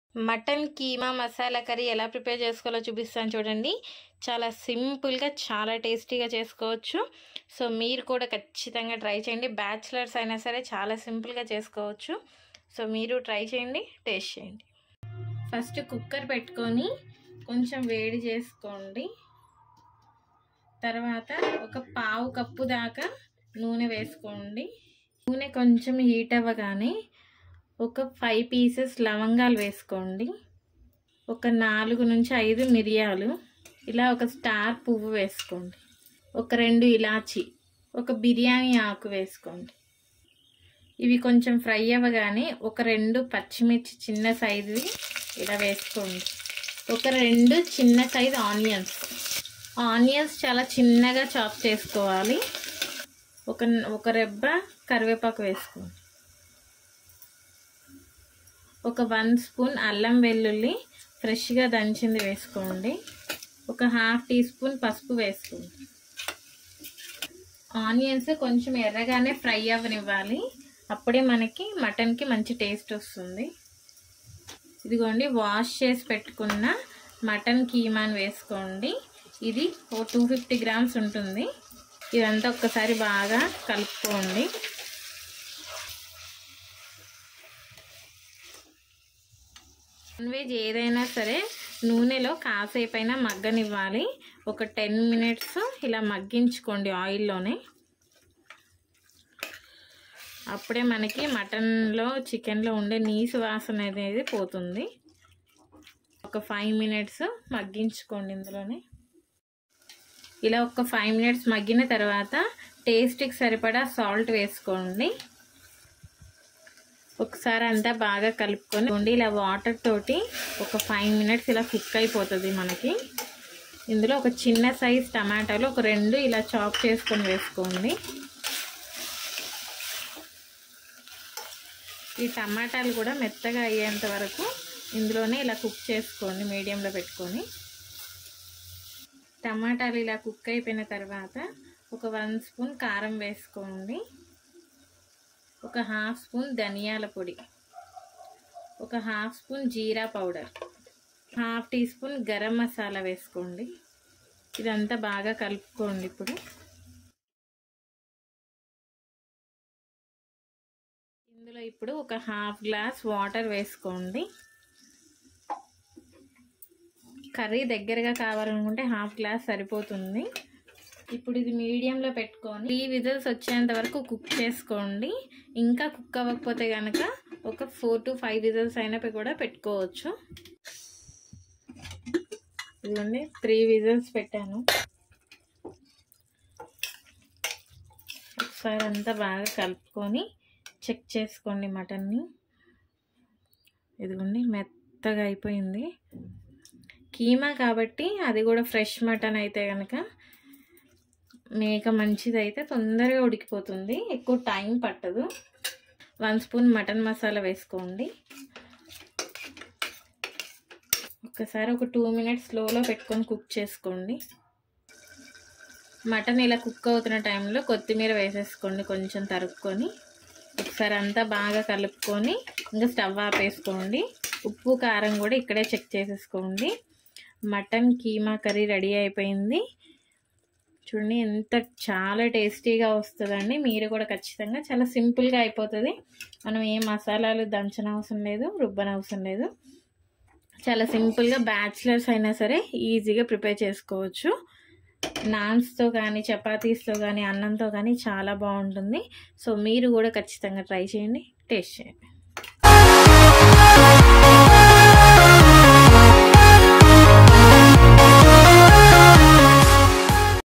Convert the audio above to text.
mutton keema masala curry ఎలా prepare చేసుకోవాలో చూపిస్తాను చూడండి చాలా సింపుల్గా చాలా టేస్టీగా చేసుకోవచ్చు సో మీరు కూడా ఖచ్చితంగా ట్రై చేయండి బ్యాచిలర్స్ అయినా సరే చాలా సింపుల్గా చేసుకోవచ్చు సో మీరు ట్రై చేయండి టేస్ట్ చేయండి ఫస్ట్ కుక్కర్ పెట్టుకొని కొంచెం వేడి చేసుకోండి తర్వాత ఒక పావు కప్పు దాకా నూనె వేసుకోండి నూనె కొంచెం హీట్ అవ్వగానే ఒక ఫైవ్ పీసెస్ లవంగాలు వేసుకోండి ఒక నాలుగు నుంచి ఐదు మిరియాలు ఇలా ఒక స్టార్ పువ్వు వేసుకోండి ఒక రెండు ఇలాచి ఒక బిర్యానీ ఆకు వేసుకోండి ఇవి కొంచెం ఫ్రై అవ్వగానే ఒక రెండు పచ్చిమిర్చి చిన్న సైజువి ఇలా వేసుకోండి ఒక రెండు చిన్న సైజు ఆనియన్స్ ఆనియన్స్ చాలా చిన్నగా చాప్ చేసుకోవాలి ఒక ఒక రెబ్బ కరివేపాకు వేసుకోండి ఒక వన్ స్పూన్ అల్లం వెల్లుల్లి ఫ్రెష్గా దంచింది వేసుకోండి ఒక హాఫ్ టీ స్పూన్ పసుపు వేసుకోండి ఆనియన్స్ కొంచెం ఎర్రగానే ఫ్రై అవ్వనివ్వాలి అప్పుడే మనకి మటన్కి మంచి టేస్ట్ వస్తుంది ఇదిగోండి వాష్ చేసి పెట్టుకున్న మటన్ కీమాని వేసుకోండి ఇది ఓ టూ ఫిఫ్టీ గ్రామ్స్ ఉంటుంది ఇదంతా ఒక్కసారి బాగా కలుపుకోండి నాన్ వెజ్ ఏదైనా సరే నూనెలో కాసేపైనా మగ్గనివ్వాలి ఒక టెన్ మినిట్స్ ఇలా మగ్గించుకోండి ఆయిల్లోనే అప్పుడే మనకి మటన్లో చికెన్లో ఉండే నీసు వాసన అనేది పోతుంది ఒక ఫైవ్ మినిట్స్ మగ్గించుకోండి ఇందులోనే ఇలా ఒక ఫైవ్ మినిట్స్ మగ్గిన తర్వాత టేస్ట్కి సరిపడా సాల్ట్ వేసుకోండి ఒకసారి అంతా బాగా కలుపుకొని ఉండి ఇలా వాటర్ తోటి ఒక ఫైవ్ మినిట్స్ ఇలా కుక్ అయిపోతుంది మనకి ఇందులో ఒక చిన్న సైజ్ టమాటాలు ఒక రెండు ఇలా చాప్ చేసుకొని వేసుకోండి ఈ టమాటాలు కూడా మెత్తగా అయ్యేంత వరకు ఇందులోనే ఇలా కుక్ చేసుకోండి మీడియంలో పెట్టుకొని టమాటాలు ఇలా కుక్ అయిపోయిన తర్వాత ఒక వన్ స్పూన్ కారం వేసుకోండి ఒక హాఫ్ స్పూన్ ధనియాల పొడి ఒక half spoon jeera powder half teaspoon garam masala వేసుకోండి ఇదంతా బాగా కలుపుకోండి ఇప్పుడు ఇందులో ఇప్పుడు ఒక హాఫ్ గ్లాస్ వాటర్ వేసుకోండి కర్రీ దగ్గరగా కావాలనుకుంటే హాఫ్ గ్లాస్ సరిపోతుంది ఇప్పుడు ఇది మీడియంలో పెట్టుకొని త్రీ విజిల్స్ వచ్చేంత వరకు కుక్ చేసుకోండి ఇంకా కుక్ అవ్వకపోతే కనుక ఒక ఫోర్ టు ఫైవ్ విజిల్స్ అయినా కూడా పెట్టుకోవచ్చు ఇదిగోండి త్రీ విజిల్స్ పెట్టాను ఒకసారి అంతా బాగా కలుపుకొని చెక్ చేసుకోండి మటన్ని ఇదిగోండి మెత్తగా అయిపోయింది కీమా కాబట్టి అది కూడా ఫ్రెష్ మటన్ అయితే కనుక మేక మంచిది అయితే తొందరగా ఉడికిపోతుంది ఎక్కువ టైం పట్టదు వన్ స్పూన్ మటన్ మసాలా వేసుకోండి ఒక్కసారి ఒక టూ మినిట్స్ స్లోలో పెట్టుకొని కుక్ చేసుకోండి మటన్ ఇలా కుక్ అవుతున్న టైంలో కొత్తిమీర వేసేసుకోండి కొంచెం తరుక్కొని ఒకసారి అంతా బాగా కలుపుకొని ఇంకా స్టవ్ ఆపేసుకోండి ఉప్పు కారం కూడా ఇక్కడే చెక్ చేసేసుకోండి మటన్ కీమా కర్రీ రెడీ అయిపోయింది చూడండి ఎంత చాలా టేస్టీగా వస్తుందండి మీరు కూడా ఖచ్చితంగా చాలా సింపుల్గా అయిపోతుంది మనం ఏ మసాలాలు దంచన అవసరం లేదు రుబ్బన అవసరం లేదు చాలా సింపుల్గా బ్యాచిలర్స్ అయినా సరే ఈజీగా ప్రిపేర్ చేసుకోవచ్చు నాన్స్తో కానీ చపాతీస్తో కానీ అన్నంతో కానీ చాలా బాగుంటుంది సో మీరు కూడా ఖచ్చితంగా ట్రై చేయండి టేస్ట్ చేయండి